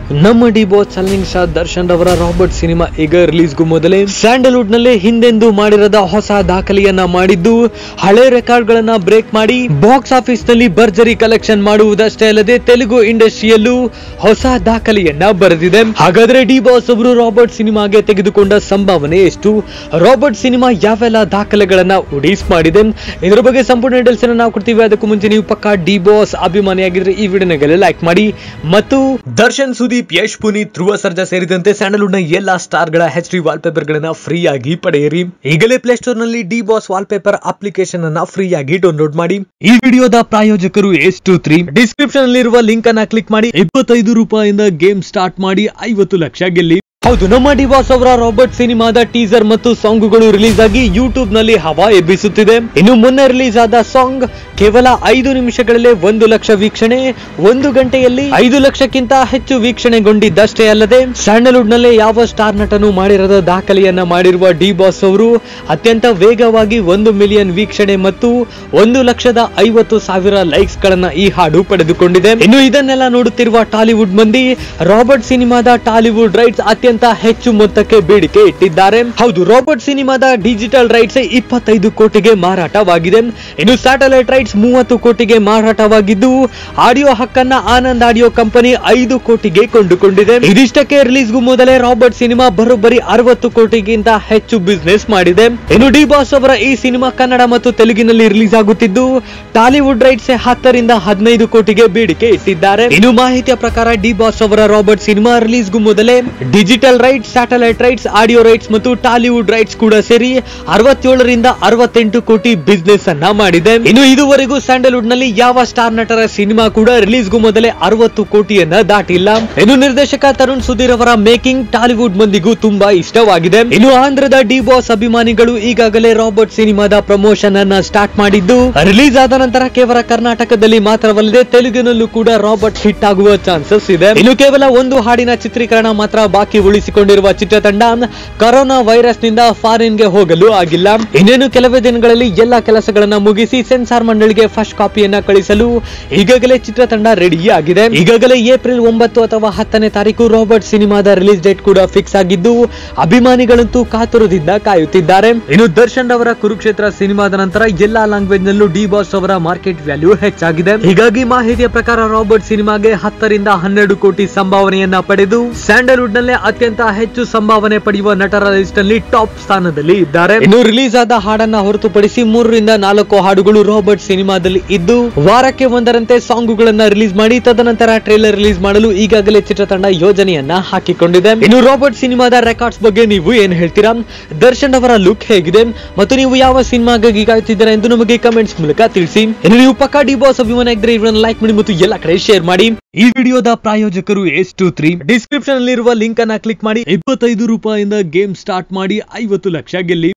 ನಮ್ಮ D boss challenging star Darshan ರವರ Robert cinema ಈಗ ರಿಲೀಸ್ಗೂ ಮೊದಲೇ ಸ್ಯಾಂಡಲ್ವುಡ್ ನಲ್ಲಿ ಹಿಂದೆಂದೂ ಮಾಡಿರದ ಹೊಸ ದಾಖಲೆಯನ್ನ ಮಾಡಿದ್ದು ಹಳೆ ರೆಕಾರ್ಡ್ ಗಳನ್ನ ಬ್ರೇಕ್ ಮಾಡಿ ಬಾಕ್ಸ್ ಆಫೀಸ್ ನಲ್ಲಿ ಭರ್ಜರಿ ಕಲೆಕ್ಷನ್ ಮಾಡುವುದಷ್ಟೇ ಅಲ್ಲದೆ ತೆಲುಗು ಇಂಡಸ್ಟ್ರಿಯಲ್ಲೂ ಹೊಸ ದಾಖಲೆಯನ್ನ ಬರೆದಿದೆ ಹಾಗಾದ್ರೆ ಡಿ ಬಾಸ್ ಅವರು ರಾಬರ್ಟ್ ಸಿನಿಮಾಗೆ ತೆಗೆದುಕೊಂಡ ಸಂಭಾವನೆ ಎಷ್ಟು ರಾಬರ್ಟ್ ಸಿನಿಮಾ ಯಾವೆಲ್ಲ ದಾಖಲೆಗಳನ್ನ ಉಡೀಸ್ ಮಾಡಿದೆ ಇದರ ಬಗ್ಗೆ ಸಂಪೂರ್ಣ ಡೀಟೇಲ್ಸ್ ಅನ್ನ ನಾವು ಕೊಡ್ತೀವಿ ಅದಕ್ಕೂ ಮುಂಚೆ ನೀವು ಪಕ್ಕ ಡಿ ಬಾಸ್ ಅಭಿಮಾನಿಯಾಗಿದ್ರೆ ಈ ವಿಡಿಯೋನಾಗೆಲ್ಲ ಲೈಕ್ ಮಾಡಿ ಮತ್ತು ದರ್ಶನ್ ಸುದೀಪ್ ಯಶ್ ಪುನೀತ್ ಧ್ರುವ ಸರ್ಜಾ ಸೇರಿದಂತೆ ಸ್ಯಾಂಡಲ್ವುಡ್ ನ ಎಲ್ಲಾ ಸ್ಟಾರ್ ಗಳ ಎಚ್ ಡಿ ವಾಲ್ ಪೇಪರ್ ಗಳನ್ನ ಫ್ರೀ ಆಗಿ ಪಡೆಯಿರಿ ಈಗಲೇ ಪ್ಲೇ ಸ್ಟೋರ್ ನಲ್ಲಿ D boss wall paper application ಅನ್ನ ಫ್ರೀ ಆಗಿ ಡೌನ್ಲೋಡ್ ಮಾಡಿ ಈ ವಿಡಿಯೋದ ಪ್ರಾಯೋಜಕರು ಎಸ್ ಟು ತ್ರೀ ಡಿಸ್ಕ್ರಿಪ್ಷನ್ ನಲ್ಲಿರುವ ಲಿಂಕ್ ಅನ್ನ ಕ್ಲಿಕ್ ಮಾಡಿ ಇಪ್ಪತ್ತೈದು ರೂಪಾಯಿಂದ ಗೇಮ್ ಸ್ಟಾರ್ಟ್ ಮಾಡಿ ಐವತ್ತು ಲಕ್ಷ ಗೆಲ್ಲಿ ಹೌದು ನಮ್ಮ ಡಿವಾಸ್ ಅವರ ರಾಬರ್ಟ್ ಸಿನಿಮಾದ ಟೀಸರ್ ಮತ್ತು ಸಾಂಗ್ಗಳು ರಿಲೀಸ್ ಆಗಿ ಯೂಟ್ಯೂಬ್ ನಲ್ಲಿ ಹವಾ ಎಬ್ಬಿಸುತ್ತಿದೆ ಇನ್ನು ಮೊನ್ನೆ ರಿಲೀಸ್ ಆದ ಸಾಂಗ್ ಕೇವಲ ಐದು ನಿಮಿಷಗಳಲ್ಲೇ ಒಂದು ಲಕ್ಷ ವೀಕ್ಷಣೆ ಒಂದು ಗಂಟೆಯಲ್ಲಿ ಐದು ಲಕ್ಷಕ್ಕಿಂತ ಹೆಚ್ಚು ವೀಕ್ಷಣೆಗೊಂಡಿದ್ದಷ್ಟೇ ಅಲ್ಲದೆ ಸ್ಯಾಂಡಲ್ವುಡ್ ನಲ್ಲೇ ಯಾವ ಸ್ಟಾರ್ ನಟನು ಮಾಡಿರದ ದಾಖಲೆಯನ್ನ ಮಾಡಿರುವ ಡಿ ಬಾಸ್ ಅವರು ಅತ್ಯಂತ ವೇಗವಾಗಿ ಒಂದು ಮಿಲಿಯನ್ ವೀಕ್ಷಣೆ ಮತ್ತು ಒಂದು ಲಕ್ಷದ ಐವತ್ತು ಸಾವಿರ ಲೈಕ್ಸ್ ಗಳನ್ನ ಈ ಹಾಡು ಪಡೆದುಕೊಂಡಿದೆ ಇನ್ನು ಇದನ್ನೆಲ್ಲ ನೋಡುತ್ತಿರುವ ಟಾಲಿವುಡ್ ಮಂದಿ ರಾಬರ್ಟ್ ಸಿನಿಮಾದ ಟಾಲಿವುಡ್ ರೈಟ್ಸ್ ಅತ್ಯಂತ ಹೆಚ್ಚು ಮೊತ್ತಕ್ಕೆ ಬೇಡಿಕೆ ಇಟ್ಟಿದ್ದಾರೆ ಹೌದು ರಾಬರ್ಟ್ ಸಿನಿಮಾದ ಡಿಜಿಟಲ್ ರೈಟ್ಸ್ ಇಪ್ಪತ್ತೈದು ಕೋಟಿಗೆ ಮಾರಾಟವಾಗಿದೆ ಇನ್ನು ಸ್ಯಾಟಲೈಟ್ ರೈಟ್ಸ್ ಮೂವತ್ತು ಕೋಟಿಗೆ ಮಾರಾಟವಾಗಿದ್ದು ಆಡಿಯೋ ಹಕ್ಕನ್ನ ಆನಂದ್ ಆಡಿಯೋ ಕಂಪನಿ ಐದು ಕೋಟಿಗೆ ಕೊಂಡುಕೊಂಡಿದೆ ಇದಿಷ್ಟಕ್ಕೆ ರಿಲೀಸ್ಗೂ ಮೊದಲೇ ರಾಬರ್ಟ್ ಸಿನಿಮಾ ಬರೋಬ್ಬರಿ ಅರವತ್ತು ಕೋಟಿಗಿಂತ ಹೆಚ್ಚು ಬಿಸ್ನೆಸ್ ಮಾಡಿದೆ ಇನ್ನು ಡಿ ಬಾಸ್ ಅವರ ಈ ಸಿನಿಮಾ ಕನ್ನಡ ಮತ್ತು ತೆಲುಗಿನಲ್ಲಿ ರಿಲೀಸ್ ಆಗುತ್ತಿದ್ದು ಟಾಲಿವುಡ್ ರೈಟ್ಸ್ ಹತ್ತರಿಂದ ಹದಿನೈದು ಕೋಟಿಗೆ ಬೇಡಿಕೆ ಇಟ್ಟಿದ್ದಾರೆ ಇನ್ನು ಮಾಹಿತಿಯ ಪ್ರಕಾರ ಡಿ ಬಾಸ್ ಅವರ ರಾಬರ್ಟ್ ಸಿನಿಮಾ ರಿಲೀಸ್ಗೂ ಮೊದಲೇ digital rights satellite rights audio rights ಮತ್ತು ಟಾಲಿವುಡ್ ರೈಟ್ಸ್ ಕೂಡ ಸೇರಿ ಅರವತ್ತೇಳರಿಂದ ಅರವತ್ತೆಂಟು ಕೋಟಿ ಬಿಸ್ನೆಸ್ ಅನ್ನ ಮಾಡಿದೆ ಇನ್ನು ಇದುವರೆಗೂ ಸ್ಯಾಂಡಲ್ವುಡ್ ನಲ್ಲಿ ಯಾವ ಸ್ಟಾರ್ ನಟರ ಸಿನಿಮಾ ಕೂಡ ರಿಲೀಸ್ಗೂ ಮೊದಲೇ ಅರವತ್ತು ಕೋಟಿಯನ್ನ ದಾಟಿಲ್ಲ ಇನ್ನು ನಿರ್ದೇಶಕ ತರುಣ್ ಸುಧೀರ್ ಅವರ ಮೇಕಿಂಗ್ ಟಾಲಿವುಡ್ ಮಂದಿಗೂ ತುಂಬಾ ಇಷ್ಟವಾಗಿದೆ ಇನ್ನು ಆಂಧ್ರದ ಡಿ ಬಾಸ್ ಅಭಿಮಾನಿಗಳು ಈಗಾಗಲೇ ರಾಬರ್ಟ್ ಸಿನಿಮಾದ ಪ್ರಮೋಷನ್ ಅನ್ನ ಸ್ಟಾರ್ಟ್ ಮಾಡಿದ್ದು ರಿಲೀಸ್ ಆದ ನಂತರ ಕೇವಲ ಕರ್ನಾಟಕದಲ್ಲಿ ಮಾತ್ರವಲ್ಲದೆ ತೆಲುಗಿನಲ್ಲೂ ಕೂಡ ರಾಬರ್ಟ್ ಹಿಟ್ ಆಗುವ ಚಾನ್ಸಸ್ ಇದೆ ಇನ್ನು ಕೇವಲ ಒಂದು ಹಾಡಿನ ಚಿತ್ರೀಕರಣ ಮಾತ್ರ ಬಾಕಿ ಉಳಿಸಿಕೊಂಡಿರುವ ಚಿತ್ರತಂಡ ಕೊರೋನಾ ವೈರಸ್ ನಿಂದ ಫಾರಿನ್ ಗೆ ಹೋಗಲು ಆಗಿಲ್ಲ ಇನ್ನೇನು ಕೆಲವೇ ದಿನಗಳಲ್ಲಿ ಎಲ್ಲಾ ಕೆಲಸಗಳನ್ನ ಮುಗಿಸಿ ಸೆನ್ಸಾರ್ ಮಂಡಳಿಗೆ ಫಸ್ಟ್ ಕಾಪಿಯನ್ನ ಕಳಿಸಲು ಈಗಾಗಲೇ ಚಿತ್ರತಂಡ ರೆಡಿ ಆಗಿದೆ ಈಗಾಗಲೇ ಏಪ್ರಿಲ್ ಒಂಬತ್ತು ಅಥವಾ ಹತ್ತನೇ ತಾರೀಕು ರಾಬರ್ಟ್ ಸಿನಿಮಾದ ರಿಲೀಸ್ ಡೇಟ್ ಕೂಡ ಫಿಕ್ಸ್ ಆಗಿದ್ದು ಅಭಿಮಾನಿಗಳಂತೂ ಕಾತುರದಿಂದ ಕಾಯುತ್ತಿದ್ದಾರೆ ಇನ್ನು ದರ್ಶನ್ ಅವರ ಕುರುಕ್ಷೇತ್ರ ಸಿನಿಮಾದ ನಂತರ ಎಲ್ಲಾ ಲ್ಯಾಂಗ್ವೇಜ್ ನಲ್ಲೂ ಡಿ ಬಾಸ್ ಅವರ ಮಾರ್ಕೆಟ್ ವ್ಯಾಲ್ಯೂ ಹೆಚ್ಚಾಗಿದೆ ಹೀಗಾಗಿ ಮಾಹಿತಿಯ ಪ್ರಕಾರ ರಾಬರ್ಟ್ ಸಿನಿಮಾಗೆ ಹತ್ತರಿಂದ ಹನ್ನೆರಡು ಕೋಟಿ ಸಂಭಾವನೆಯನ್ನ ಪಡೆದು ಸ್ಯಾಂಡಲ್ವುಡ್ ನಲ್ಲೇ ಅತ್ಯಂತ ಹೆಚ್ಚು ಸಂಭಾವನೆ ಪಡೆಯುವ ನಟರ ಲಿಸ್ಟ್ ನಲ್ಲಿ ಟಾಪ್ ಸ್ಥಾನದಲ್ಲಿ ಇದ್ದಾರೆ ಇನ್ನು ರಿಲೀಸ್ ಆದ ಹಾಡನ್ನ ಹೊರತುಪಡಿಸಿ ಮೂರರಿಂದ ನಾಲ್ಕು ಹಾಡುಗಳು ರಾಬರ್ಟ್ ಸಿನಿಮಾದಲ್ಲಿ ಇದ್ದು ವಾರಕ್ಕೆ ಒಂದರಂತೆ ಸಾಂಗುಗಳನ್ನ ರಿಲೀಸ್ ಮಾಡಿ ತದನಂತರ ಟ್ರೇಲರ್ ರಿಲೀಸ್ ಮಾಡಲು ಈಗಾಗಲೇ ಚಿತ್ರತಂಡ ಯೋಜನೆಯನ್ನ ಹಾಕಿಕೊಂಡಿದೆ ಇನ್ನು ರಾಬರ್ಟ್ ಸಿನಿಮಾದ ರೆಕಾರ್ಡ್ಸ್ ಬಗ್ಗೆ ನೀವು ಏನ್ ಹೇಳ್ತೀರಾ ದರ್ಶನ್ ಅವರ ಲುಕ್ ಹೇಗಿದೆ ಮತ್ತು ನೀವು ಯಾವ ಸಿನಿಮಾಗಾಗಿ ಕಾಯುತ್ತಿದ್ದೀರಾ ಎಂದು ನಮಗೆ ಕಮೆಂಟ್ಸ್ ಮೂಲಕ ತಿಳಿಸಿ ಇನ್ನು ನೀವು ಪಕ್ಕ ಡಿ ಬಾಸ್ ಅಭಿಮಾನ ಇದ್ರೆ ಇವರನ್ನ ಲೈಕ್ ಮಾಡಿ ಮತ್ತು ಎಲ್ಲ ಕಡೆ ಶೇರ್ ಮಾಡಿ ಈ ವಿಡಿಯೋದ ಪ್ರಾಯೋಜಕರು ಎಸ್ ಟು ತ್ರೀ ಡಿಸ್ಕ್ರಿಪ್ಷನ್ ನಲ್ಲಿರುವ ಲಿಂಕ್ ಅನ್ನ ಕ್ಲಿಕ್ ಮಾಡಿ ಇಪ್ಪತ್ತೈದು ರೂಪಾಯಿಂದ ಗೇಮ್ ಸ್ಟಾರ್ಟ್ ಮಾಡಿ ಐವತ್ತು ಲಕ್ಷ ಗೆಲ್ಲಿ